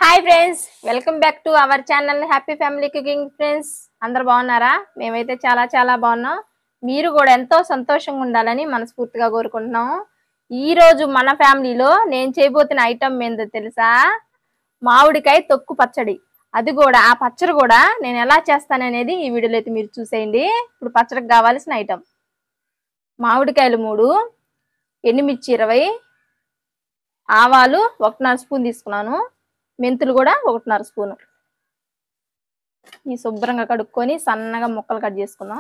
hi friends welcome back to our channel happy family cooking friends అందరు బాగున్నారా మేమైతే చాలా చాలా బాగున్నాం మీరు కూడా ఎంతో సంతోషంగా ఉండాలని మనస్ఫూర్తిగా కోరుకుంటున్నాము ఈ రోజు మన ఫ్యామిలీలో నేను చేయబోతున్న ఐటమ్ ఏందో తెలుసా మామిడికాయ తొక్కు పచ్చడి అది కూడా ఆ పచ్చడి కూడా నేను ఎలా చేస్తాననేది ఈ వీడియోలో అయితే మీరు చూసేయండి ఇప్పుడు పచ్చడికి కావాల్సిన ఐటమ్ మామిడికాయలు మూడు ఎండుమిర్చి ఇరవై ఆవాలు ఒకటిన్నర స్పూన్ తీసుకున్నాను మెంతులు కూడా ఒకటిన్నర స్పూను ఈ శుభ్రంగా కడుక్కొని సన్నగా ముక్కలు కట్ చేసుకుందాం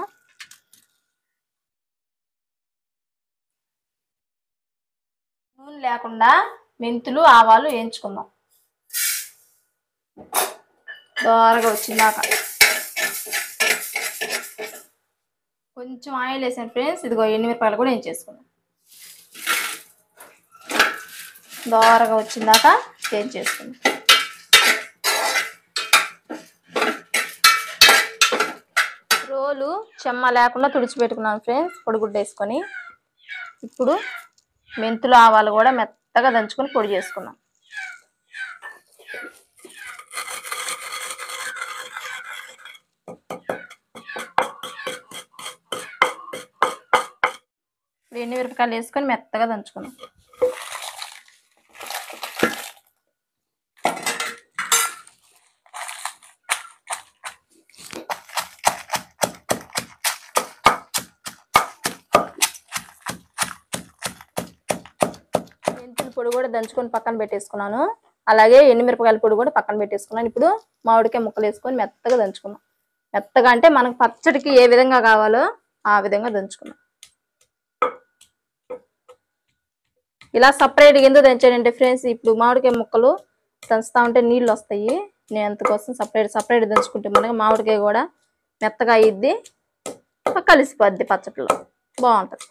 నూనె లేకుండా మెంతులు ఆవాలు వేయించుకుందాం దోరగా వచ్చిందాక కొంచెం ఆయిల్ వేసాను ఫ్రెండ్స్ ఇదిగో ఎండుమిరపాయలు కూడా వేయించేసుకుందాం దోరగా వచ్చిందాక వేయించేసుకుందాం రోలు చెమ్మ లేకుండా తుడిచిపెట్టుకున్నాను ఫ్రెండ్స్ పొడిగుడ్డ వేసుకొని ఇప్పుడు మెంతులు ఆవాలు కూడా మెత్తగా దంచుకొని పొడి చేసుకున్నాం ఇప్పుడు ఎండు మిరపకాయలు వేసుకొని మెత్తగా దంచుకున్నాం మెంతుల పొడి కూడా దంచుకొని పక్కన పెట్టేసుకున్నాను అలాగే ఎండుమిరపకాయల పొడి కూడా పక్కన పెట్టేసుకున్నాను ఇప్పుడు మామిడికాయ ముక్కలు వేసుకొని మెత్తగా దంచుకున్నాం మెత్తగా అంటే మనకు పచ్చడికి ఏ విధంగా కావాలో ఆ విధంగా దంచుకున్నాం ఇలా సపరేట్గా ఎందుకు దంచానంటే ఫ్రెండ్స్ ఇప్పుడు మామిడికాయ ముక్కలు దంచుతా ఉంటే నీళ్ళు వస్తాయి నేను అందుకోసం సపరేట్ సపరేట్ దంచుకుంటే మనకి మామిడికాయ కూడా మెత్తగా అయ్యిద్ది కలిసిపోద్ది పచ్చడిలో బాగుంటుంది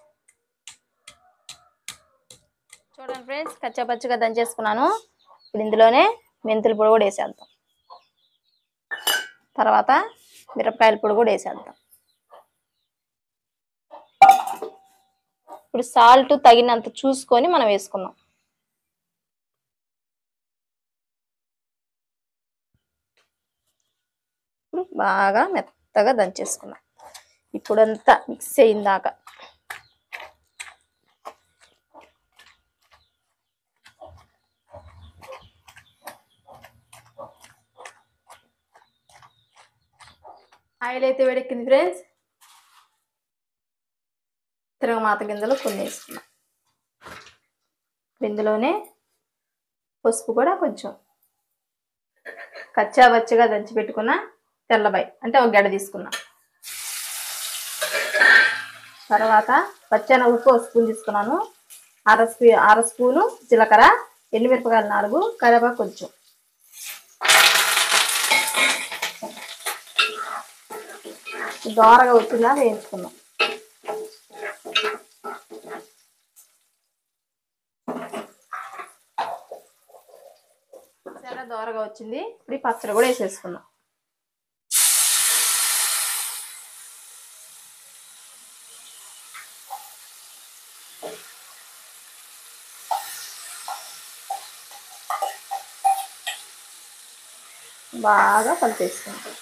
చూడండి ఫ్రెండ్స్ కచ్చా పచ్చిగా దంచేసుకున్నాను ఇప్పుడు ఇందులోనే మెంతుల పొడి కూడా వేసేద్దాం తర్వాత మిరపకాయల పొడి కూడా వేసేద్దాం ఇప్పుడు సాల్ట్ తగినంత చూసుకొని మనం వేసుకుందాం ఇప్పుడు బాగా మెత్తగా దంచేసుకున్నాం ఇప్పుడంతా మిక్స్ అయిందాక ఆయిల్ అయితే వేడెక్కింది ఫ్రెండ్స్ తిరగమాత గింజలు కొన్ని వేసుకున్నాం ఇందులోనే పసుపు కూడా కొంచెం కచ్చా బచ్చగా దంచి పెట్టుకున్న తెల్లబాయి అంటే ఒక గడ్డ తీసుకున్నా తర్వాత పచ్చన ఉప్పు ఒక స్పూన్ తీసుకున్నాను అర స్పూ అర స్పూను జీలకర్ర ఎండుమిరపకాయలు నాలుగు కరివేపాకు కొంచెం దోరగా వచ్చిందా వేయించుకున్నాం చాలా దోరగా వచ్చింది ఇప్పుడు ఈ పచ్చడి కూడా వేసేసుకున్నాం బాగా కలిపేసుకుంటాం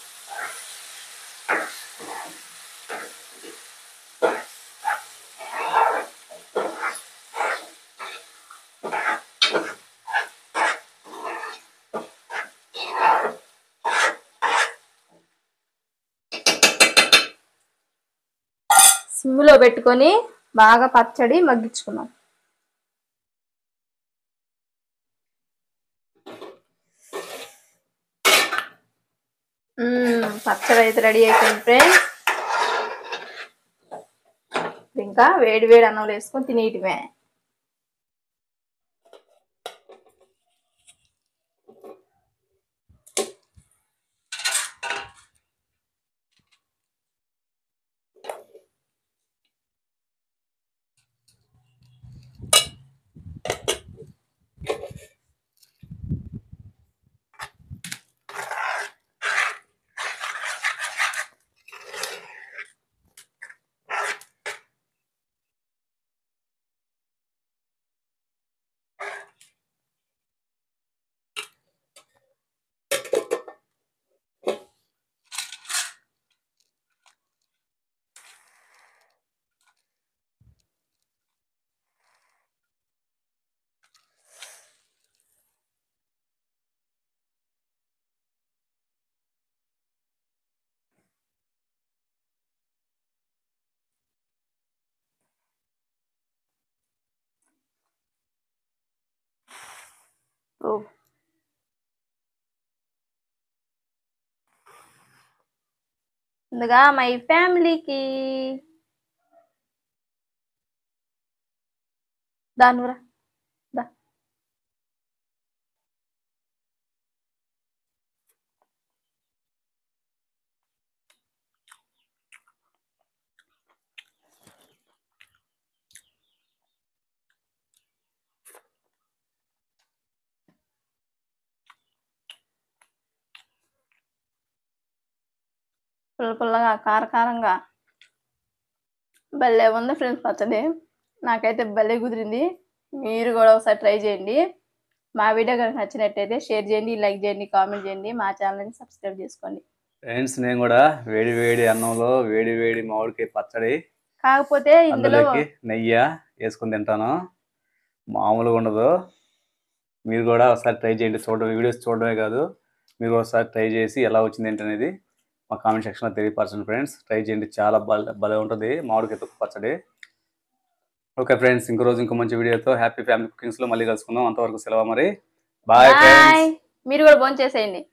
సిమ్లో పెట్టుకొని బాగా పచ్చడి మగ్గించుకున్నాం మ్మ్, పచ్చడి అయితే రెడీ అయిపోయింది ఫ్రెండ్స్ ఇంకా వేడి వేడి అన్నంలో వేసుకొని తినేయటమే ముందుగా మై ఫ్యామిలీకి దానివరా దా పుల్ల పుల్లగా కారకారంగా భలే ఉంది ఫ్రెండ్స్ పచ్చడి నాకైతే భలే కుదిరింది మీరు కూడా ఒకసారి ట్రై చేయండి మా వీడియో కనుక నచ్చినట్టయితే షేర్ చేయండి లైక్ చేయండి కామెంట్ చేయండి మా ఛానల్ని సబ్స్క్రైబ్ చేసుకోండి ఫ్రెండ్స్ నేను కూడా వేడి వేడి అన్నంలో వేడి వేడి మామిడికాయ పచ్చడి కాకపోతే ఇందులో అందులోకి నెయ్యి వేసుకుని తింటాను మామూలుగా ఉండదు మీరు కూడా ఒకసారి ట్రై చేయండి చూడడం వీడియోస్ చూడడమే కాదు మీరు ఒకసారి ట్రై చేసి ఎలా వచ్చింది ఏంటి అనేది మా కామెంట్ సెక్షన్లో తెలియపరచండి ఫ్రెండ్స్ ట్రై చేయండి చాలా భలే భలే ఉంటుంది మామిడికాయ తొక్కు పచ్చడి ఓకే ఫ్రెండ్స్ ఇంకో రోజు ఇంకో మంచి వీడియోతో హ్యాపీ ఫ్యామిలీ కుకింగ్స్లో మళ్ళీ కలుసుకుందాం అంతవరకు సెలవు మరి బాయ్ బాయ్ ఫ్రెండ్స్ మీరు కూడా భోంచేసేయండి